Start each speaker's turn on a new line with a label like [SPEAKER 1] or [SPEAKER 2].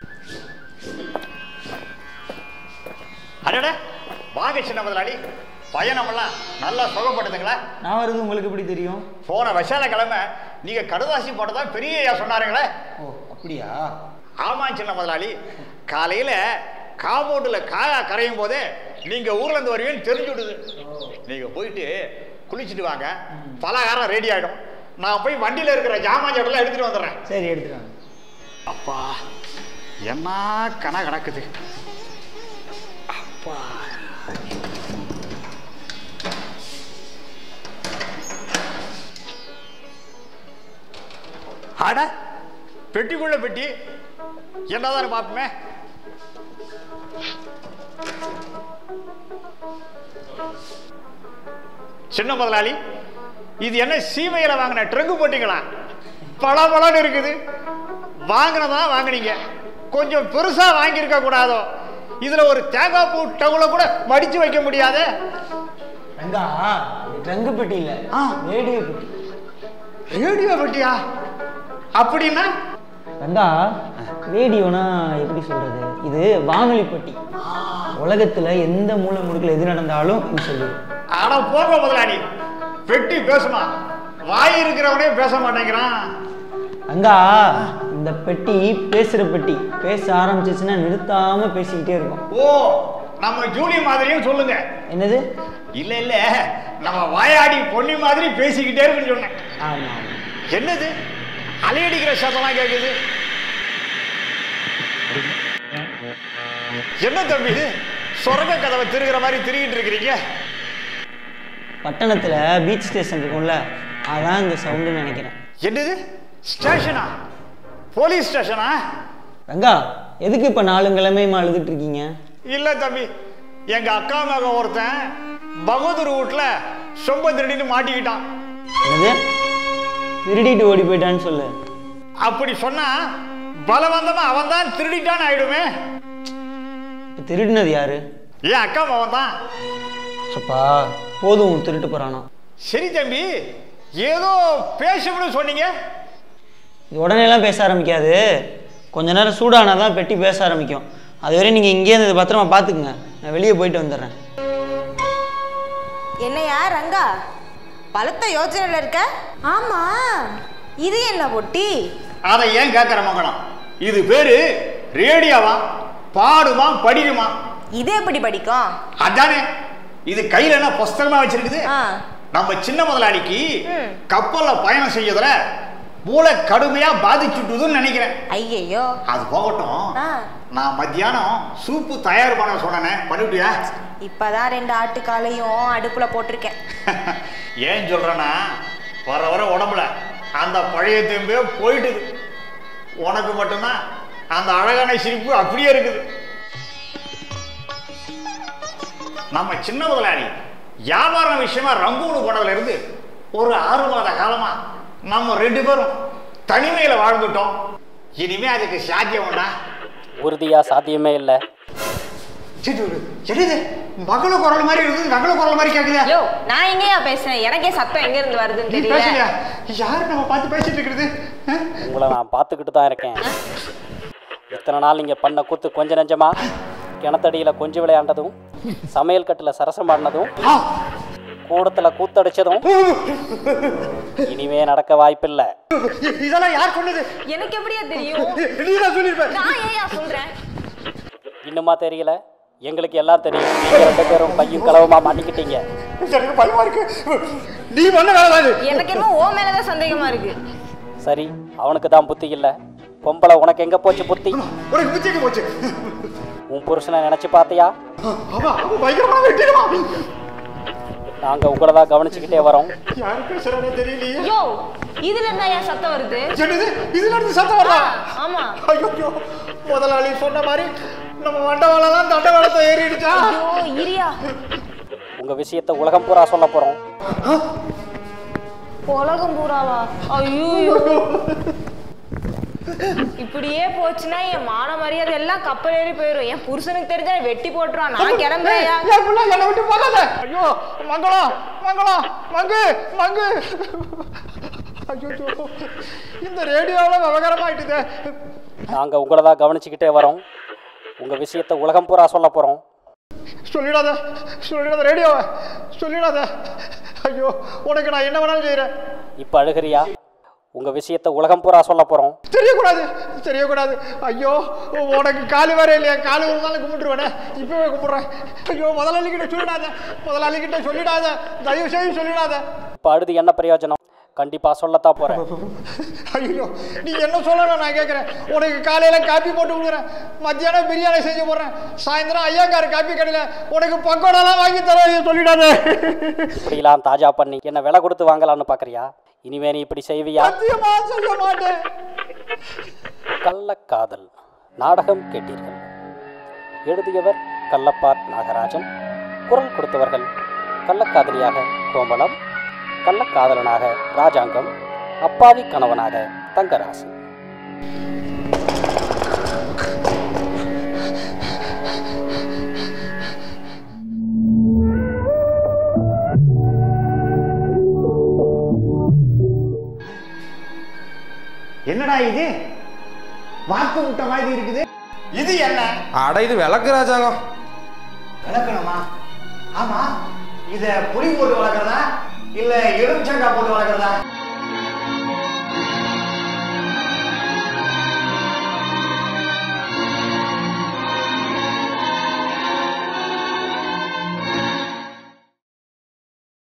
[SPEAKER 1] அடடே வாங்க சின்ன முதலாளி பயணமெல்லாம் நல்லா சுகப்படுத்துங்களா
[SPEAKER 2] நான் வருது உங்களுக்கு எப்படி தெரியும்
[SPEAKER 1] போன விஷால கிழமை நீங்க கடுதாசி போட்டதா பெரிய ஐயா சொன்னாருங்களே
[SPEAKER 2] ஓ அப்படியா
[SPEAKER 1] ஆமா சின்ன முதலாளி காலையில காம்பவுண்டுல காயா கரையும் போதே நீங்க ஊர்ல இருந்து வருவீங்கன்னு தெரிஞ்சு விடுது நீங்க போயிட்டு குளிச்சுட்டு வாங்க பலகாரம் ரெடி ஆயிடும் நான் போய் வண்டியில இருக்கிற ஜாமான் ஜோட்டெல்லாம் எடுத்துட்டு வந்துடுறேன்
[SPEAKER 2] சரி எடுத்துட்டாங்க
[SPEAKER 1] அப்பா என்ன கண கிடக்குது அப்பா அட பெட்டிக்குள்ள பெட்டி என்னதான் பார்ப்போமே சின்ன முதலாளி இது என்ன சீமையில வாங்கின ட்ரங்கு போட்டீங்களா பல இருக்குது வாங்கினதா வாங்குனீங்க கொஞ்சம் பெருசா வாங்கியிருக்க கூடாதோ இதுல ஒரு தேங்காய் பூ டவுல கூட மடிச்சு வைக்க முடியாதே
[SPEAKER 2] ரங்கா இது ட்ரங்கு பெட்டி இல்ல
[SPEAKER 1] ஆ.
[SPEAKER 2] ரேடியோ பெட்டி
[SPEAKER 1] ரேடியோ பெட்டியா அப்படின்னா
[SPEAKER 2] ரங்கா ரேடியோனா எப்படி சொல்றது இது வானொலி பெட்டி உலகத்துல எந்த மூலை முடுக்கில் எது நடந்தாலும் இது சொல்லிடும்
[SPEAKER 1] ஆனா போக முதலாளி பெட்டி பேசுமா வாய் இருக்கிறவனே பேச மாட்டேங்கிறான்
[SPEAKER 2] ரங்கா இந்த பெட்டி பேசுற பெட்டி பேச ஆரம்பிச்சிச்சுன்னா நிறுத்தாம பேசிக்கிட்டே இருக்கும்
[SPEAKER 1] ஓ நம்ம ஜூலி மாதிரியும் சொல்லுங்க
[SPEAKER 2] என்னது
[SPEAKER 1] இல்ல இல்ல நம்ம வாயாடி பொன்னி மாதிரி பேசிக்கிட்டே இருக்குன்னு சொன்னேன்
[SPEAKER 2] ஆமா
[SPEAKER 1] என்னது அலையடிக்கிற சத்தம்லாம் கேக்குது என்ன தம்பி இது சொரங்க கதவை திருகிற மாதிரி திருகிட்டு இருக்கிறீங்க
[SPEAKER 2] பட்டணத்துல பீச் ஸ்டேஷன் இருக்கும்ல அதான் இந்த சவுண்டுன்னு நினைக்கிறேன்
[SPEAKER 1] என்னது ஸ்டேஷனா போலீஸ் ஸ்டேஷனா
[SPEAKER 2] ரங்கா எதுக்கு இப்ப நாலுங்கிழமையுமா அழுதுட்டு இருக்கீங்க
[SPEAKER 1] இல்ல தம்பி எங்க அக்கா மகன் ஒருத்தன் பகதூர் வீட்டுல சொம்ப திருடின்னு மாட்டிக்கிட்டான்
[SPEAKER 2] என்னது திருடிட்டு ஓடி போயிட்டான்னு சொல்லு
[SPEAKER 1] அப்படி சொன்னா பலவந்தமா அவன் தான் திருடிட்டான்னு ஆயிடுமே
[SPEAKER 2] இப்ப திருடினது யாரு
[SPEAKER 1] ஏன் அக்கா மகன் தான்
[SPEAKER 2] அப்பா போதும் திருட்டு போறானா
[SPEAKER 1] சரி தம்பி ஏதோ பேசணும்னு சொன்னீங்க
[SPEAKER 2] இது உடனே எல்லாம் பேச ஆரம்பிக்காது கொஞ்ச நேரம் சூடானா தான் பெட்டி பேச ஆரம்பிக்கும் அதுவரை நீங்க இங்கேயே இருந்து பத்திரமா பாத்துக்குங்க நான் வெளியே போயிட்டு வந்துடுறேன்
[SPEAKER 3] என்னையா ரங்கா பலத்த யோசனையில் இருக்க ஆமா இது என்ன பொட்டி
[SPEAKER 1] அதை ஏன் கேட்குற மங்கலம் இது பேரு ரேடியோவா பாடுமா படிக்குமா
[SPEAKER 3] இது எப்படி படிக்கும்
[SPEAKER 1] அதானே இது கையில என்ன புஸ்தகமா வச்சிருக்குது
[SPEAKER 3] ஆ
[SPEAKER 1] நம்ம சின்ன முதலாளிக்கு
[SPEAKER 3] ம்.
[SPEAKER 1] கப்பல்ல பயணம் செய்யறதுல மூளை கடுமையா பாதிச்சுட்டுதுன்னு நினைக்கிறேன்
[SPEAKER 3] ஐயையோ
[SPEAKER 1] அது போகட்டும்
[SPEAKER 3] ஆ
[SPEAKER 1] நான் மத்தியானம் சூப்பு தயார் பண்ண சொன்னேனே பண்ணிவிட்டியா
[SPEAKER 3] இப்பதான் ரெண்டு ஆட்டுக்காலையும் அடுப்புல போட்டிருக்கேன்
[SPEAKER 1] ஏன் சொல்றேன்னா வர வர உடம்புல அந்த பழைய தெம்பே போயிட்டுது உனக்கு மட்டும்தான் அந்த அழகான சிரிப்பு அப்படியே இருக்குது நம்ம சின்ன முதலாளி வியாபாரம் விஷயமா ரங்கூனு போனதுல இருந்து ஒரு ஆறு மாத காலமா நம்ம ரெண்டு பேரும் தனிமையில வாழ்ந்துட்டோம் இனிமே அதுக்கு சாத்தியம் உண்டா
[SPEAKER 4] உறுதியா சாத்தியமே இல்லை
[SPEAKER 1] சரி, ஒரு- என்னது மகள குரல் மாதிரி இருக்குது நகல குரல் மாதிரி கேக்குதா
[SPEAKER 3] யோ நான் எங்கேயா பேசுறேன் எனக்கே சத்தம் எங்க இருந்து வருதுன்னு
[SPEAKER 1] நீ
[SPEAKER 3] தெரியல
[SPEAKER 1] பேசலையா யாரு நம்ம பார்த்து பேசிட்டு இருக்கிறது ஆ?
[SPEAKER 4] உங்களை நான் பார்த்துக்கிட்டு தான் இருக்கேன் இத்தனை நாள் நீங்கள் பண்ண கூத்து கொஞ்ச நெஞ்சமா கிணத்தடியில் கொஞ்சம் விளையாண்டதும் சமையல் கட்டில் சரசம் ஆடினதும்
[SPEAKER 1] ஆ.
[SPEAKER 4] கூடத்தில் கூத்தடிச்சதும் இனிமே நடக்க வாய்ப்பில்லை
[SPEAKER 1] இ- இதெல்லாம் யார் சொன்னது
[SPEAKER 3] எனக்கு எப்படியா தெரியும்
[SPEAKER 1] நீ தான் சொல்லிருப்ப
[SPEAKER 3] நான் ஏயா சொல்றேன்
[SPEAKER 4] இன்னுமா தெரியல எங்களுக்கு எல்லாம் தெரியும் நீங்கள் ரெண்டு பேரும் பையும் களவுமா மாட்டிக்கிட்டீங்க
[SPEAKER 1] எனக்கு பயமா இருக்கு நீ பண்ண வேலை தான் இது.
[SPEAKER 3] எனக்கு என்னமோ ஓ மேலதான் சந்தேகமா இருக்கு
[SPEAKER 4] சரி அவனுக்கு தான் புத்தி இல்லை பொம்பளை உனக்கு எங்கே போச்சு புத்தி
[SPEAKER 1] உனக்கு புத்திக்கு போச்சு
[SPEAKER 4] உன் புருஷனை நினச்சி பார்த்தியா
[SPEAKER 1] அவன் அவன் பயங்கரமா வெட்டிடுவான்
[SPEAKER 4] நாங்கள் உங்களை தான் கவனிச்சுக்கிட்டே வரோம்
[SPEAKER 1] யாரு பேசுறானே தெரியலையே
[SPEAKER 3] யோ இதுல என்ன ஏன் சத்தம் வருது
[SPEAKER 1] என்னது இதுல இருந்து சத்தம் வரா
[SPEAKER 3] ஆமா
[SPEAKER 1] ஐயோ முதலாளி சொன்ன மாதிரி நம்ம மண்டவாளெல்லாம் தண்டவாளத்தை ஏறிடுச்சா
[SPEAKER 3] ஐயோ இரியா
[SPEAKER 4] உங்கள் விஷயத்தை உலகம் பூரா சொல்ல போகிறோம்
[SPEAKER 3] உலகம் பூராவா ஐயோ இப்படியே போச்சுன்னா என் மான மரியாதை எல்லாம் கப்பல் ஏறி போயிடும் என் புருஷனுக்கு தெரிஞ்சா வெட்டி போட்டுருவான் நான் கிளம்புறையா
[SPEAKER 1] என் பிள்ளை என்னை விட்டு போகாத ஐயோ மங்களம் மங்களம் மங்கு மங்கு ஐயோ இந்த ரேடியோவில் விவகாரமாயிட்டுதே
[SPEAKER 4] நாங்கள் உங்களை தான் கவனிச்சுக்கிட்டே வரோம் உங்கள் விஷயத்தை உலகம் பூரா சொல்ல போகிறோம்
[SPEAKER 1] சொல்லிடாத சொல்லிடாத ரேடியோவை சொல்லிடாத ஐயோ உனக்கு நான் என்ன வேணாலும் செய்கிறேன்
[SPEAKER 4] இப்போ அழுகிறியா உங்கள் விஷயத்தை உலகம் பூரா சொல்ல போகிறோம்
[SPEAKER 1] தெரியக்கூடாது தெரியக்கூடாது ஐயோ உனக்கு காலு வேற இல்லையா காலு ஒரு நாள் கும்பிட்டுருவேனே இப்பவே கும்பிட்றேன் ஐயோ முதலாளிகிட்ட சொல்லிடாத முதலாளிகிட்ட சொல்லிடாத தயவு செய்து சொல்லிடாத
[SPEAKER 4] இப்போ அழுது என்ன பிரயோஜனம் கண்டிப்பாக சொல்லத்தான் போகிறேன்
[SPEAKER 1] ஐயோ நீ என்ன சொல்லணும் நான் கேட்குறேன் உனக்கு காலையில் காப்பி போட்டு கொடுக்குறேன் மத்தியானம் பிரியாணி செஞ்சு போடுறேன் சாயந்தரம் ஐயாக்கார காப்பி கடையில் உனக்கு பக்கோடாலாம் வாங்கி தரேன் சொல்லிடாத
[SPEAKER 4] இப்படிலாம் தாஜா பண்ணி என்ன விலை கொடுத்து வாங்கலாம்னு பார்க்குறியா இனிமே நீ இப்படி செய்வியா
[SPEAKER 1] சத்தியமா செய்ய மாட்டேன்
[SPEAKER 4] கள்ளக்காதல் நாடகம் கேட்டீர்கள் எழுதியவர் கள்ளப்பார் நாகராஜன் குரல் கொடுத்தவர்கள் கள்ளக்காதலியாக கோமளம் கள்ளக்காதலனாக ராஜாங்கம் அப்பாவி கணவனாக தங்கராசு
[SPEAKER 1] என்னடா இது வாக்கு முட்டை மாதிரி இருக்குது இது என்ன
[SPEAKER 5] அட இது விளக்கு ராஜாங்கம்
[SPEAKER 1] விளக்கணுமா ஆமா இத புளி போட்டு வளர்க்குறதா இல்ல எலுமிச்சங்காய் போட்டு வளர்க்குறதா